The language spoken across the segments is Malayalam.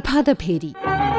പ്രഭാതഭേരി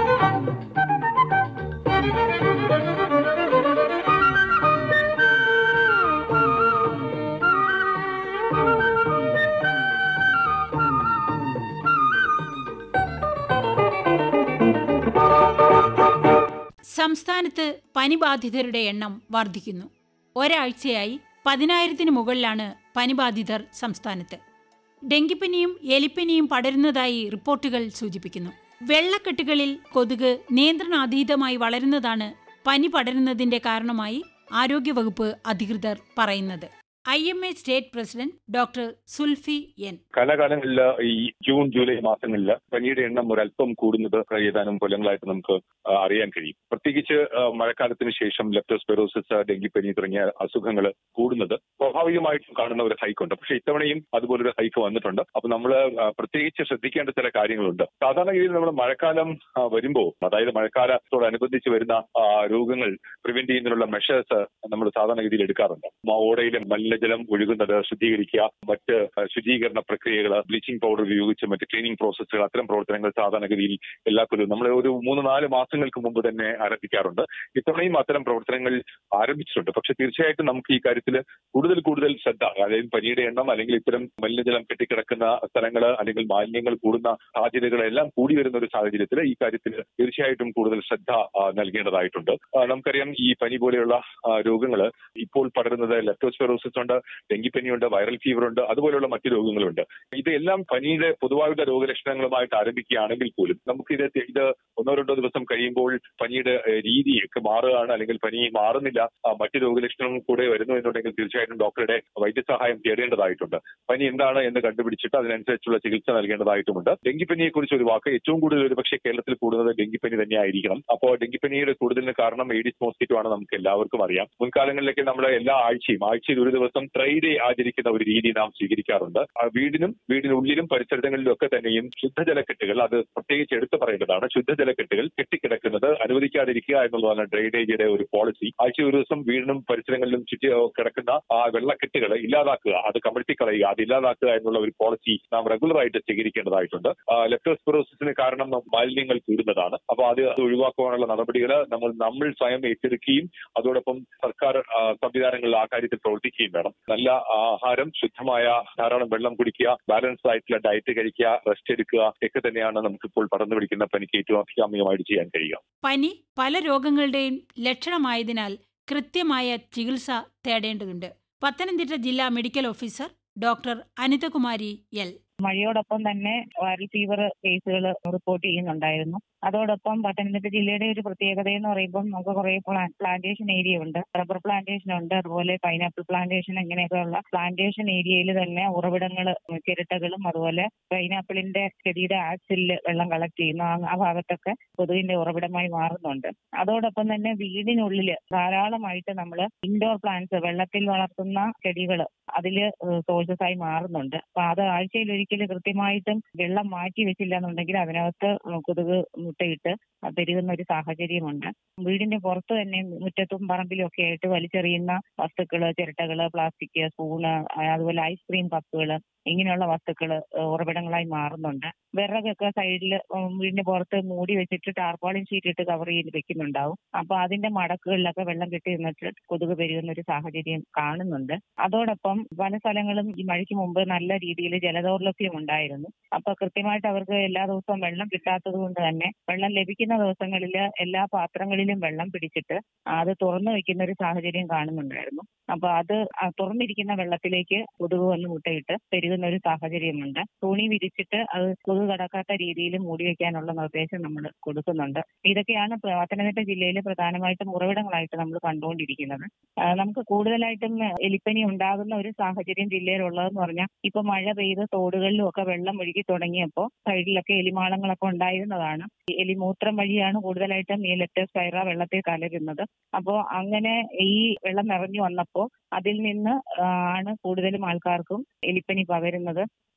സംസ്ഥാനത്ത് പനിബാധിതരുടെ എണ്ണം വർദ്ധിക്കുന്നു ഒരാഴ്ചയായി പതിനായിരത്തിന് മുകളിലാണ് പനിബാധിതർ സംസ്ഥാനത്ത് ഡെങ്കിപ്പനിയും എലിപ്പനിയും പടരുന്നതായി റിപ്പോർട്ടുകൾ സൂചിപ്പിക്കുന്നു വെള്ളക്കെട്ടുകളിൽ കൊതുക് നിയന്ത്രണാതീതമായി വളരുന്നതാണ് പനി പടരുന്നതിന്റെ കാരണമായി ആരോഗ്യവകുപ്പ് അധികൃതർ പറയുന്നത് I M A state president doctor Sulfi N കാലാകാലങ്ങളിൽ ഈ ജൂൺ ജൂലൈ മാസങ്ങളിൽ പനിയുടെ എണ്ണം ഒരല്പം കൂടുന്നത് ഏതാനും കൊല്ലങ്ങളായിട്ട് നമുക്ക് ആ, അറിയാൻ കഴിയും പ്രത്യേകിച്ച് ആ, മഴക്കാലത്തിന് ശേഷം ലെപ്റ്റോസ്പെറോസിസ് ഡെങ്കിപ്പനി തുടങ്ങിയ അസുഖങ്ങൾ കൂടുന്നത് സ്വാഭാവികമായിട്ടും കാണുന്ന ഒരു ഹൈക്കുണ്ട് പക്ഷേ ഇത്തവണയും അതുപോലൊരു ഹൈക്ക് വന്നിട്ടുണ്ട് അപ്പൊ നമ്മൾ പ്രത്യേകിച്ച് ശ്രദ്ധിക്കേണ്ട ചില കാര്യങ്ങളുണ്ട് സാധാരണഗതിയിൽ നമ്മൾ മഴക്കാലം ആ, വരുമ്പോൾ അതായത് മഴക്കാലത്തോടനുബന്ധിച്ച് വരുന്ന ആ, രോഗങ്ങൾ പ്രിവെന്റ് ചെയ്യുന്നതിനുള്ള മെഷേഴ്സ് നമ്മൾ സാധാരണഗതിയിൽ എടുക്കാറുണ്ട് മ- ഓടയിലെ മലിനജലം ഒഴുകുന്നത് ശുദ്ധീകരിക്കുക മറ്റ് ആ, ശുചീകരണ പ്രക്രിയകൾ ബ്ലീച്ചിങ് പൗഡർ ഉപയോഗിച്ച് മറ്റ് ക്ലീനിങ് പ്രോസസ്സുകൾ അത്തരം പ്രവർത്തനങ്ങൾ സാധാരണഗതിയിൽ എല്ലാ കൊല്ലവും നമ്മൾ ഒരു മൂന്ന് നാല് മാസങ്ങൾക്ക് മുമ്പ് തന്നെ ആരംഭിക്കാറുണ്ട് ഇത്തവണയും അത്തരം പ്രവർത്തനങ്ങൾ ആരംഭിച്ചിട്ടുണ്ട് പക്ഷെ തീർച്ചയായിട്ടും നമുക്ക് ഈ കാര്യത്തിൽ കൂടുതൽ കൂടുതൽ ശ്രദ്ധ അതായത് പനിയുടെ എണ്ണം അല്ലെങ്കിൽ ഇത്തരം മലിനജലം കെട്ടിക്കിടക്കുന്ന സ്ഥലങ്ങൾ അല്ലെങ്കിൽ മാലിന്യങ്ങൾ കൂടുന്ന സാധ്യതകളെല്ലാം കൂടി വരുന്ന ഒരു സാഹചര്യത്തിൽ ഈ കാര്യത്തിൽ തീർച്ചയായിട്ടും കൂടുതൽ ശ്രദ്ധ ആ, നൽകേണ്ടതായിട്ടുണ്ട് ആ, നമുക്കറിയാം ഈ പനി പോലെയുള്ള രോഗങ്ങൾ ഇപ്പോൾ പടരുന്നത് ലെപ്റ്റോസ്പെറോസിസ് ഉണ്ട് ഡെങ്കിപ്പനിയുണ്ട് വൈറൽ ഫീവർ ഉണ്ട് അതുപോലെയുള്ള മറ്റു രോഗങ്ങളുണ്ട് ഇതെല്ലാം പനിയുടെ പൊതുവായുള്ള രോഗലക്ഷണങ്ങളുമായിട്ട് ആരംഭിക്കുകയാണെങ്കിൽ പോലും നമുക്ക് ഇത് ഇത് ഒന്നോ രണ്ടോ ദിവസം കഴിയുമ്പോൾ പനിയുടെ ഏഹ്, രീതിയൊക്കെ മാറുകയാണ് അല്ലെങ്കിൽ പനി മാറുന്നില്ല ആ, മറ്റ് രോഗലക്ഷണങ്ങൾ കൂടെ വരുന്നു എന്നുണ്ടെങ്കിൽ തീർച്ചയായിട്ടും ഡോക്ടറുടെ വൈദ്യസഹായം തേടേണ്ടതായിട്ടുണ്ട് പനി എന്താണ് എന്ന് കണ്ടുപിടിച്ചിട്ട് അതിനനുസരിച്ചുള്ള ചികിത്സ നൽകേണ്ടതായിട്ടുമുണ്ട് ഡെങ്കിപ്പനിയെ കുറിച്ച് ഒരു വാക്ക് ഏറ്റവും കൂടുതൽ ഒരു പക്ഷേ കേരളത്തിൽ കൂടുന്നത് ഡെങ്കിപ്പനി തന്നെയായിരിക്കണം അപ്പോൾ ഡെങ്കിപ്പനിയുടെ കൂടുതലിന് കാരണം ഏഡിസ് മോസ്കിറ്റോ ആണ് നമുക്ക് എല്ലാവർക്കും അറിയാം മുൻകാലങ്ങളിലേക്ക് നമ്മൾ എല്ലാ ആഴ്ചയും ആഴ്ചയിൽ ഒരു ദിവസം ട്രൈ ഡേ ആചരിക്കുന്ന ഒരു രീതി നാം സ്വീകരിക്കാറുണ്ട് ആ വീടിനും വീടിനുള്ളിലും പരിസരങ്ങളിലും ഒക്കെ തന്നെയും ശുദ്ധജലക്കെട്ടുകൾ അത് പ്രത്യേകിച്ച് എടുത്തു പറയേണ്ടതാണ് ശുദ്ധജലക്കെട്ടുകൾ കെട്ടിക്കിടക്കുന്നത് അനുവദിക്കാതിരിക്കുക എന്നുള്ളതാണ് ഡ്രൈ ഡേയുടെ ഒരു പോളിസി ആഴ്ച ഒരു ദിവസം വീടിനും പരിസരങ്ങളിലും ചുറ്റി കിടക്കുന്ന ആ വെള്ളക്കെട്ടുകൾ ഇല്ലാതാക്കുക അത് കമഴ്ത്തി കളയുക അത് ഇല്ലാതാക്കുക എന്നുള്ള ഒരു പോളിസി നാം റെഗുലർ ആയിട്ട് സ്വീകരിക്കേണ്ടതായിട്ടുണ്ട് ലെപ്റ്റോസ്പിറോസിന് കാരണം മാലിന്യങ്ങൾ കൂടുന്നതാണ് അപ്പോൾ അത് അത് ഒഴിവാക്കാനുള്ള നടപടികൾ നമ്മൾ നമ്മൾ സ്വയം ഏറ്റെടുക്കുകയും അതോടൊപ്പം സർക്കാർ ആ, സംവിധാനങ്ങൾ ആ കാര്യത്തിൽ പ്രവർത്തിക്കുകയും വേണം നല്ല ആഹാരം ശുദ്ധമായ ധാരാളം വെള്ളം കുടിക്കുക ബാലൻസ്ഡ് ആയിട്ടുള്ള ഡയറ്റ് കഴിക്കുക റെസ്റ്റ് എടുക്കുക ഒക്കെ തന്നെയാണ് നമുക്കിപ്പോൾ പടർന്നു പിടിക്കുന്ന പനിക്ക് ഏറ്റവും അഭികാമ്യമായിട്ട് ചെയ്യാൻ കഴിയുക പനി പല രോഗങ്ങളുടെയും ലക്ഷണമായതിനാൽ കൃത്യമായ ചികിത്സ തേടേണ്ടതുണ്ട് പത്തനംതിട്ട ജില്ലാ medical officer doctor Anithakumari L മഴയോടൊപ്പം തന്നെ വൈറൽ ഫീവർ കേസുകൾ റിപ്പോർട്ട് ചെയ്യുന്നുണ്ടായിരുന്നു അതോടൊപ്പം പത്തനംതിട്ട ജില്ലയുടെ ഒരു പ്രത്യേകത എന്ന് പറയുമ്പോൾ നമുക്ക് കുറെ പ്ലാന്റേഷൻ ഏരിയ ഉണ്ട് റബ്ബർ പ്ലാന്റേഷൻ ഉണ്ട് അതുപോലെ പൈനാപ്പിൾ പ്ലാന്റേഷൻ ഇങ്ങനെയൊക്കെയുള്ള പ്ലാന്റേഷൻ ഏരിയയിൽ തന്നെ ഉറവിടങ്ങൾ ചിരട്ടകളും അതുപോലെ പൈനാപ്പിളിന്റെ ചെടിയുടെ ആക്സിലിൽ വെള്ളം കളക്ട് ചെയ്യുന്ന ആ- ആ ഭാഗത്തൊക്കെ കൊതുകിന്റെ ഉറവിടമായി മാറുന്നുണ്ട് അതോടൊപ്പം തന്നെ വീടിനുള്ളിൽ ധാരാളമായിട്ട് നമ്മൾ ഇൻഡോർ പ്ലാന്റ്സ് വെള്ളത്തിൽ വളർത്തുന്ന ചെടികൾ അതില് സോഴ്സസ് ആയി മാറുന്നുണ്ട് അപ്പൊ അത് ആഴ്ചയിൽ ഒരിക്കൽ കൃത്യമായിട്ടും വെള്ളം മാറ്റി വെച്ചില്ല എന്നുണ്ടെങ്കിൽ അതിനകത്ത് കൊതുക് മുട്ടയിട്ട് പെരുകുന്ന ഒരു സാഹചര്യമുണ്ട് വീടിന്റെ പുറത്ത് തന്നെ മുറ്റത്തും പറമ്പിലും ഒക്കെ ആയിട്ട് വലിച്ചെറിയുന്ന വസ്തുക്കള് ചിരട്ടകള് പ്ലാസ്റ്റിക് സ്പൂണ് അതുപോലെ ഐസ്ക്രീം കപ്പുകള് ഇങ്ങനെയുള്ള വസ്തുക്കൾ ഉറവിടങ്ങളായി മാറുന്നുണ്ട് വിറകൊക്കെ സൈഡിൽ വീടിന്റെ പുറത്ത് മൂടി വെച്ചിട്ട് ടാർപ്പാളിൻ ഷീറ്റ് ഇട്ട് കവർ ചെയ്ത് വെക്കുന്നുണ്ടാവും അപ്പൊ അതിന്റെ മടക്കുകളിലൊക്കെ വെള്ളം കെട്ടി നിന്നിട്ട് കൊതുക് പെരുകുന്ന ഒരു സാഹചര്യം കാണുന്നുണ്ട് അതോടൊപ്പം പല സ്ഥലങ്ങളും ഈ മഴയ്ക്ക് മുമ്പ് നല്ല രീതിയിൽ ജലദൗർലഭ്യം ഉണ്ടായിരുന്നു അപ്പൊ കൃത്യമായിട്ട് അവർക്ക് എല്ലാ ദിവസവും വെള്ളം കിട്ടാത്തത് കൊണ്ട് തന്നെ വെള്ളം ലഭിക്കുന്ന ദിവസങ്ങളിൽ എല്ലാ പാത്രങ്ങളിലും വെള്ളം പിടിച്ചിട്ട് അത് തുറന്നു വെക്കുന്ന ഒരു സാഹചര്യം കാണുന്നുണ്ടായിരുന്നു അപ്പൊ അത് ആ തുറന്നിരിക്കുന്ന വെള്ളത്തിലേക്ക് കൊതുക് വന്ന് മുട്ടയിട്ട് പെരുകുന്ന ഒരു സാഹചര്യമുണ്ട് തുണി വിരിച്ചിട്ട് അത് കൊതുക് കടക്കാത്ത രീതിയിൽ മൂടി വെക്കാനുള്ള നിർദ്ദേശം നമ്മൾ കൊടുക്കുന്നുണ്ട് ഇതൊക്കെയാണ് പ്ര- പത്തനംതിട്ട ജില്ലയിൽ പ്രധാനമായിട്ടും ഉറവിടങ്ങളായിട്ട് നമ്മൾ കണ്ടുകൊണ്ടിരിക്കുന്നത് ആ, നമുക്ക് കൂടുതലായിട്ടും എലിപ്പനി ഉണ്ടാകുന്ന ഒരു സാഹചര്യം ജില്ലയിലുള്ളതെന്ന് പറഞ്ഞാൽ ഇപ്പൊ മഴ പെയ്ത് തോടുകളിലും ഒക്കെ വെള്ളം ഒഴുകി തുടങ്ങിയപ്പോൾ സൈഡിലൊക്കെ എലിമാളങ്ങളൊക്കെ ഉണ്ടായിരുന്നതാണ് ഈ എലിമൂത്രം വഴിയാണ് കൂടുതലായിട്ടും ഈ ലെപ്റ്റോസ്പൈറ വെള്ളത്തിൽ കലരുന്നത് അപ്പോൾ അങ്ങനെ ഈ വെള്ളം നിറഞ്ഞു വന്നപ്പോൾ അതിൽ നിന്ന് ആ, ആണ് കൂടുതലും ആൾക്കാർക്കും എലിപ്പനി പകരുന്നത്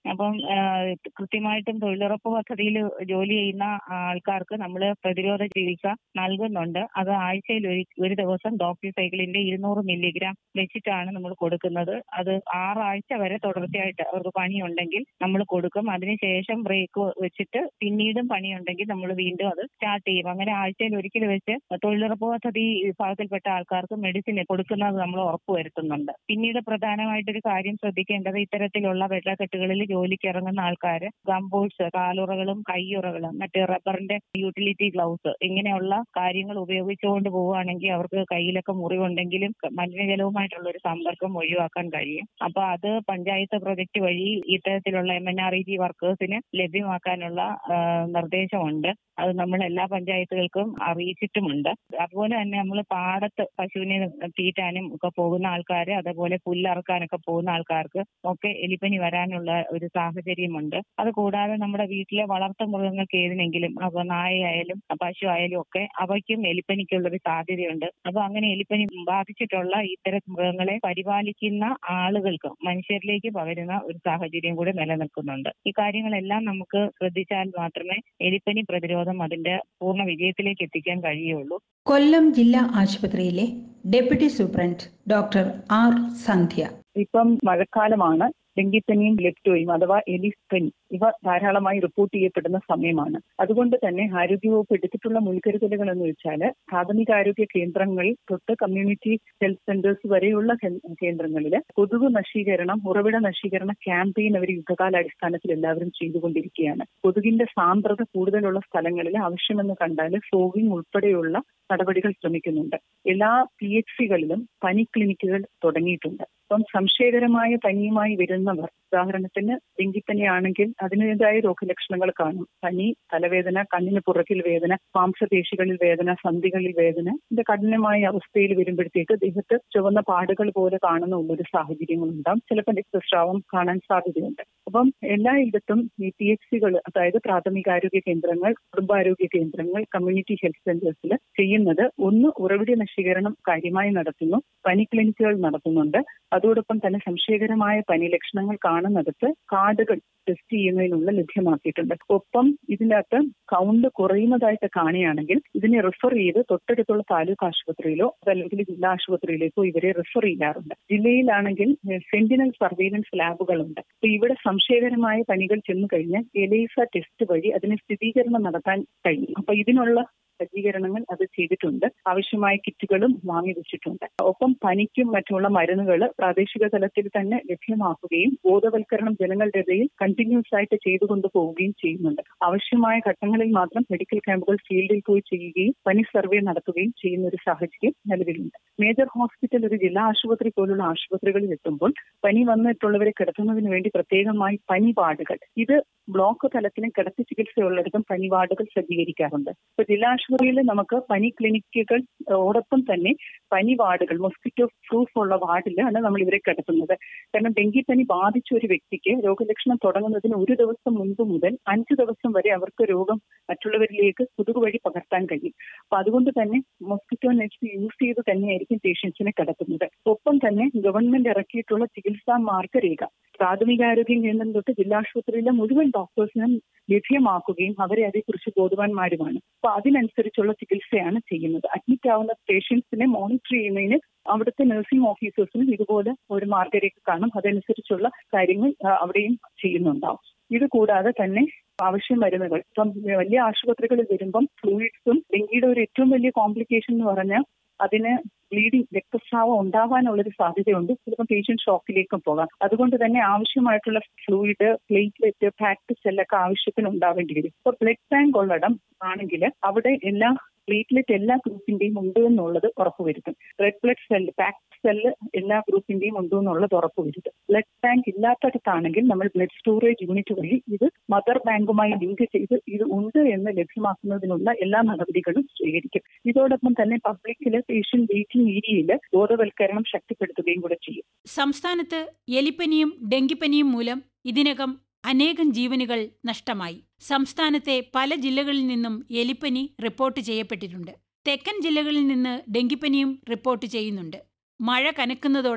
അപ്പം ആ, കൃത്യമായിട്ടും തൊഴിലുറപ്പ് പദ്ധതിയിൽ ജോലി ചെയ്യുന്ന ആൾക്കാർക്ക് നമ്മൾ പ്രതിരോധ ചികിത്സ നൽകുന്നുണ്ട് അത് ആഴ്ചയിൽ ഒരു ഒരു ദിവസം ഡോക്ടർ സൈക്കിളിന്റെ ഇരുന്നൂറ് മില്ലിഗ്രാം വെച്ചിട്ടാണ് നമ്മൾ കൊടുക്കുന്നത് അത് ആറാഴ്ച വരെ തുടർച്ചയായിട്ട് അവർക്ക് പനിയുണ്ടെങ്കിൽ നമ്മൾ കൊടുക്കും അതിനുശേഷം ബ്രേക്ക് വെച്ചിട്ട് പിന്നീടും പനിയുണ്ടെങ്കിൽ നമ്മൾ വീണ്ടും അത് സ്റ്റാർട്ട് ചെയ്യും അങ്ങനെ ആഴ്ചയിൽ ഒരിക്കൽ വെച്ച് തൊഴിലുറപ്പ് പദ്ധതി വിഭാഗത്തിൽപ്പെട്ട ആൾക്കാർക്ക് മെഡിസിൻ കൊടുക്കുന്നത് നമ്മൾ ഉറപ്പുവരുത്തുന്നുണ്ട് പിന്നീട് പ്രധാനമായിട്ടൊരു കാര്യം ശ്രദ്ധിക്കേണ്ടത് ഇത്തരത്തിലുള്ള വെള്ളക്കെട്ടുകളിൽ ജോലിക്ക് ഇറങ്ങുന്ന ആൾക്കാർ ഗംബൂട്ട്സ് കാലുറകളും കയ്യുറകളും മറ്റ് റബ്ബറിന്റെ യൂട്ടിലിറ്റി ഗ്ലൗസ് ഇങ്ങനെയുള്ള കാര്യങ്ങൾ ഉപയോഗിച്ചുകൊണ്ട് പോവുകയാണെങ്കിൽ അവർക്ക് കയ്യിലൊക്കെ മുറിവുണ്ടെങ്കിലും മലിനജലവുമായിട്ടുള്ള ഒരു സമ്പർക്കം ഒഴിവാക്കാൻ കഴിയും അപ്പൊ അത് പഞ്ചായത്ത് പ്രൊജക്ട് വഴി ഇത്തരത്തിലുള്ള M N R E G വർക്കേഴ്സിന് ലഭ്യമാക്കാനുള്ള ആ, നിർദ്ദേശമുണ്ട് അത് നമ്മൾ എല്ലാ പഞ്ചായത്തുകൾക്കും അറിയിച്ചിട്ടുമുണ്ട് അതുപോലെ തന്നെ നമ്മൾ പാടത്ത് പശുവിനെ തീറ്റാനും ഒക്കെ പോകുന്ന ആൾക്കാർ അതേപോലെ പുല്ലറക്കാനൊക്കെ പോകുന്ന ആൾക്കാർക്ക് ഒക്കെ എലിപ്പനി വരാനുള്ള ഒരു സാഹചര്യമുണ്ട് അത് കൂടാതെ നമ്മുടെ വീട്ടിലെ വളർത്തു മൃഗങ്ങൾക്ക് ഏതിനെങ്കിലും അപ്പൊ നായയായാലും പശു ആയാലും ഒക്കെ അവയ്ക്കും എലിപ്പനിക്കുള്ള ഒരു സാധ്യതയുണ്ട് അപ്പൊ അങ്ങനെ എലിപ്പനി ബാധിച്ചിട്ടുള്ള ഇത്തരം മൃഗങ്ങളെ പരിപാലിക്കുന്ന ആളുകൾക്ക് മനുഷ്യരിലേക്ക് പകരുന്ന ഒരു സാഹചര്യം കൂടി നിലനിൽക്കുന്നുണ്ട് ഈ കാര്യങ്ങളെല്ലാം നമുക്ക് ശ്രദ്ധിച്ചാൽ മാത്രമേ എലിപ്പനി പ്രതിരോധം അതിന്റെ പൂർണ്ണ വിജയത്തിലേക്ക് എത്തിക്കാൻ കഴിയുള്ളൂ കൊല്ലം ജില്ലാ ആശുപത്രിയിലെ deputy superintendent doctor R Sandhya ഇപ്പം മഴക്കാലമാണ് ഡെങ്കിപ്പനിയും ലെപ്റ്റോയും അഥവാ എലിപ്പനി ഇവ ധാരാളമായി റിപ്പോർട്ട് ചെയ്യപ്പെടുന്ന സമയമാണ് അതുകൊണ്ട് തന്നെ ആരോഗ്യവകുപ്പ് എടുത്തിട്ടുള്ള മുൻകരുതലുകൾ എന്ന് വെച്ചാൽ പ്രാഥമികാരോഗ്യ കേന്ദ്രങ്ങളിൽ തൊട്ട് കമ്മ്യൂണിറ്റി ഹെൽത്ത് സെന്റേഴ്സ് വരെയുള്ള കേന്ദ്രങ്ങളിൽ കൊതുക് നശീകരണം ഉറവിട നശീകരണ ക്യാമ്പയിൻ അവർ യുദ്ധകാലാടിസ്ഥാനത്തിൽ എല്ലാവരും ചെയ്തുകൊണ്ടിരിക്കുകയാണ് കൊതുകിന്റെ സാന്ദ്രത കൂടുതലുള്ള സ്ഥലങ്ങളിൽ ആവശ്യമെന്ന് കണ്ടാൽ ഫോഗിംഗ് ഉൾപ്പെടെയുള്ള നടപടികൾ ശ്രമിക്കുന്നുണ്ട് എല്ലാ പി എച്ച് സികളിലും പനി ക്ലിനിക്കുകൾ തുടങ്ങിയിട്ടുണ്ട് അപ്പം സംശയകരമായ പനിയുമായി വരുന്നവർ ഉദാഹരണത്തിന് ഡെങ്കിപ്പനി ആണെങ്കിൽ അതിൻ്റെതായ രോഗലക്ഷണങ്ങൾ കാണും പനി തലവേദന കണ്ണിന് പുറകിൽ വേദന മാംസപേശികളിൽ വേദന സന്ധികളിൽ വേദന ഇതിന്റെ കഠിനമായ അവസ്ഥയിൽ വരുമ്പോഴത്തേക്ക് ദേഹത്ത് ചുവന്ന പാടുകൾ പോലെ കാണുന്ന ഉള്ളൊരു സാഹചര്യങ്ങളുണ്ടാവും ചിലപ്പോൾ രക്തസ്രാവം കാണാൻ സാധ്യതയുണ്ട് അപ്പം എല്ലായിടത്തും ഈ പി എച്ച് സികൾ അതായത് പ്രാഥമികാരോഗ്യ കേന്ദ്രങ്ങൾ കുടുംബാരോഗ്യ കേന്ദ്രങ്ങൾ കമ്മ്യൂണിറ്റി ഹെൽത്ത് സെന്റേഴ്സിൽ ചെയ്യുന്നത് ഒന്ന് ഉറവിട നശീകരണം കാര്യമായി നടത്തുന്നു പനി ക്ലിനിക്കുകൾ നടത്തുന്നുണ്ട് അതോടൊപ്പം തന്നെ സംശയകരമായ പനി ലക്ഷണങ്ങൾ കാണുന്നിടത്ത് കാർഡുകൾ ടെസ്റ്റ് ചെയ്യുന്നതിനുള്ള ലഭ്യമാക്കിയിട്ടുണ്ട് ഒപ്പം ഇതിനകത്ത് കൗണ്ട് കുറയുന്നതായിട്ട് കാണുകയാണെങ്കിൽ ഇതിനെ റിഫർ ചെയ്ത് തൊട്ടടുത്തുള്ള താലൂക്ക് ആശുപത്രിയിലോ അതല്ലെങ്കിൽ ജില്ലാ ആശുപത്രിയിലേക്കോ ഇവരെ റിഫർ ചെയ്യാറുണ്ട് ജില്ലയിലാണെങ്കിൽ സെന്റിനൽ സർവൈലൻസ് ലാബുകളുണ്ട് അപ്പൊ ഇവിടെ സംശയകരമായ പനികൾ ചെന്നു കഴിഞ്ഞാൽ എലൈസ ടെസ്റ്റ് വഴി അതിന് സ്ഥിരീകരണം നടത്താൻ കഴിയും അപ്പൊ ഇതിനുള്ള സജ്ജീകരണങ്ങൾ അത് ചെയ്തിട്ടുണ്ട് ആവശ്യമായ കിറ്റുകളും വാങ്ങി വെച്ചിട്ടുണ്ട് ഒപ്പം പനിക്കും മറ്റുള്ള മരുന്നുകൾ പ്രാദേശിക തലത്തിൽ തന്നെ ലഭ്യമാക്കുകയും ബോധവൽക്കരണം ജനങ്ങളുടെ ഇടയിൽ കണ്ടിന്യൂസ് ആയിട്ട് ചെയ്തുകൊണ്ടു പോവുകയും ചെയ്യുന്നുണ്ട് ആവശ്യമായ ഘട്ടങ്ങളിൽ മാത്രം മെഡിക്കൽ ക്യാമ്പുകൾ ഫീൽഡിൽ പോയി ചെയ്യുകയും പനി സർവേ നടത്തുകയും ചെയ്യുന്ന ഒരു സാഹചര്യം നിലവിലുണ്ട് മേജർ ഹോസ്പിറ്റൽ ഒരു ജില്ലാ ആശുപത്രി പോലുള്ള ആശുപത്രികളിൽ എത്തുമ്പോൾ പനി വന്നിട്ടുള്ളവരെ കിടത്തുന്നതിന് വേണ്ടി പ്രത്യേകമായി പനി വാർഡുകൾ ഇത് ബ്ലോക്ക് തലത്തിലും കിടത്തി ചികിത്സയുള്ളിടത്തും പനി വാർഡുകൾ സജ്ജീകരിക്കാറുണ്ട് ഇപ്പൊ ജില്ലാ ആശുപത്രിയിൽ നമുക്ക് പനി ക്ലിനിക്കുകൾ ഓടൊപ്പം തന്നെ പനി വാർഡുകൾ മൊസ്കിറ്റോ പ്രൂഫ് ഉള്ള വാർഡിലാണ് നമ്മൾ ഇവരെ കിടത്തുന്നത് കാരണം ഡെങ്കിപ്പനി ബാധിച്ച ഒരു വ്യക്തിക്ക് രോഗലക്ഷണം തുടങ്ങുന്നതിന് ഒരു ദിവസം മുൻപ് മുതൽ അഞ്ച് ദിവസം വരെ അവർക്ക് രോഗം മറ്റുള്ളവരിലേക്ക് കൊതുക് വഴി പകർത്താൻ കഴിയും അപ്പൊ അതുകൊണ്ട് തന്നെ മൊസ്കിറ്റോ നെറ്റ് യൂസ് ചെയ്ത് തന്നെയായിരിക്കും പേഷ്യൻസിനെ കിടത്തുന്നത് ഒപ്പം തന്നെ ഗവൺമെന്റ് ഇറക്കിയിട്ടുള്ള ചികിത്സാ മാർഗരേഖ പ്രാഥമികാരോഗ്യ കേന്ദ്രം തൊട്ട് ജില്ലാ ആശുപത്രിയിലെ മുഴുവൻ ഡോക്ടേഴ്സിനും ലഭ്യമാക്കുകയും അവരെ അതേക്കുറിച്ച് ബോധവാന്മാരുമാണ് അപ്പൊ അതിനനുസരിച്ചുള്ള ചികിത്സയാണ് ചെയ്യുന്നത് അഡ്മിറ്റ് ആവുന്ന പേഷ്യൻസിനെ മോണിറ്റർ ചെയ്യുന്നതിന് അവിടുത്തെ നഴ്സിംഗ് ഓഫീസേഴ്സിനും ഇതുപോലെ ഒരു മാർഗരേഖ കാണും അതനുസരിച്ചുള്ള കാര്യങ്ങൾ ആ, അവിടെയും ചെയ്യുന്നുണ്ടാവും ഇത് കൂടാതെ തന്നെ ആവശ്യം മരുന്നുകൾ ഇപ്പം വലിയ ആശുപത്രികളിൽ വരുമ്പം ഫ്ലൂയിഡ്സും ഡെങ്കിയുടെ ഒരു ഏറ്റവും വലിയ കോംപ്ലിക്കേഷൻ എന്ന് പറഞ്ഞാൽ അതിന് ബ്ലീഡിംഗ് രക്തസ്രാവം ഉണ്ടാവാനുള്ളൊരു സാധ്യതയുണ്ട് ചിലപ്പോൾ പേഷ്യന്റ് ഷോക്കിലേക്കും പോകാം അതുകൊണ്ട് തന്നെ ആവശ്യമായിട്ടുള്ള ഫ്ലൂയിഡ് പ്ലേറ്റ്ലെറ്റ് ഫാക്ട് സെല്ലൊക്കെ ആവശ്യത്തിന് ഉണ്ടാവേണ്ടി വരും ഇപ്പോൾ ബ്ലഡ് ബാങ്ക് ഉള്ളിടം ആണെങ്കിൽ അവിടെ എല്ലാ പ്ലേറ്റ്ലെറ്റ് എല്ലാ ഗ്രൂപ്പിന്റെയും ഉണ്ട് എന്നുള്ളത് ഉറപ്പുവരുത്തും red blood cell packed cell എല്ലാ ഗ്രൂപ്പിന്റെയും ഉണ്ട് എന്നുള്ളത് ഉറപ്പുവരുത്തും ബ്ലഡ് ബാങ്ക് ഇല്ലാത്തടത്താണെങ്കിൽ നമ്മൾ ബ്ലഡ് സ്റ്റോറേജ് യൂണിറ്റ് വഴി ഇത് മദർ ബാങ്കുമായി ലിങ്ക് ചെയ്ത് ഇത് ഉണ്ട് എന്ന് ലഭ്യമാക്കുന്നതിനുള്ള എല്ലാ നടപടികളും സ്വീകരിക്കും ഇതോടൊപ്പം തന്നെ പബ്ലിക്കില് പേഷ്യന്റ് വെയിറ്റിംഗ് ഏരിയയിൽ ബോധവൽക്കരണം ശക്തിപ്പെടുത്തുകയും കൂടെ ചെയ്യും സംസ്ഥാനത്ത് എലിപ്പനിയും ഡെങ്കിപ്പനിയും മൂലം ഇതിനകം അനേകം ജീവനുകൾ നഷ്ടമായി സംസ്ഥാനത്തെ പല ജില്ലകളിൽ നിന്നും എലിപ്പനി റിപ്പോർട്ട് ചെയ്യപ്പെട്ടിട്ടുണ്ട് തെക്കൻ ജില്ലകളിൽ നിന്ന് ഡെങ്കിപ്പനിയും റിപ്പോർട്ട് ചെയ്യുന്നുണ്ട് മഴ കനക്കുന്നതോടെ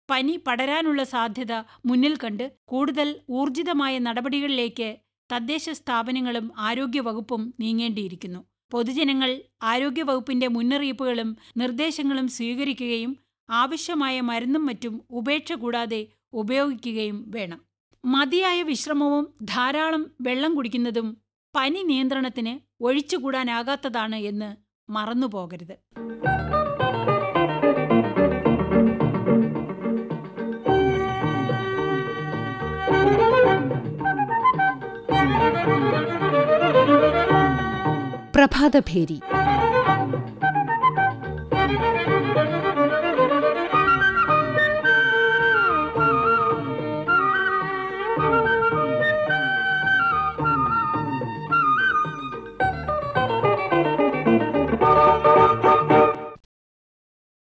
പനി പടരാനുള്ള സാധ്യത മുന്നിൽ കണ്ട് കൂടുതൽ ഊർജിതമായ നടപടികളിലേക്ക് തദ്ദേശ സ്ഥാപനങ്ങളും ആരോഗ്യവകുപ്പും നീങ്ങേണ്ടിയിരിക്കുന്നു പൊതുജനങ്ങൾ ആരോഗ്യവകുപ്പിന്റെ മുന്നറിയിപ്പുകളും നിർദ്ദേശങ്ങളും സ്വീകരിക്കുകയും ആവശ്യമായ മരുന്നും മറ്റും ഉപേക്ഷ കൂടാതെ ഉപയോഗിക്കുകയും വേണം മതിയായ വിശ്രമവും ധാരാളം വെള്ളം കുടിക്കുന്നതും പനി നിയന്ത്രണത്തിന് ഒഴിച്ചുകൂടാനാകാത്തതാണ് എന്ന് മറന്നുപോകരുത് പ്രഭാതഭേരി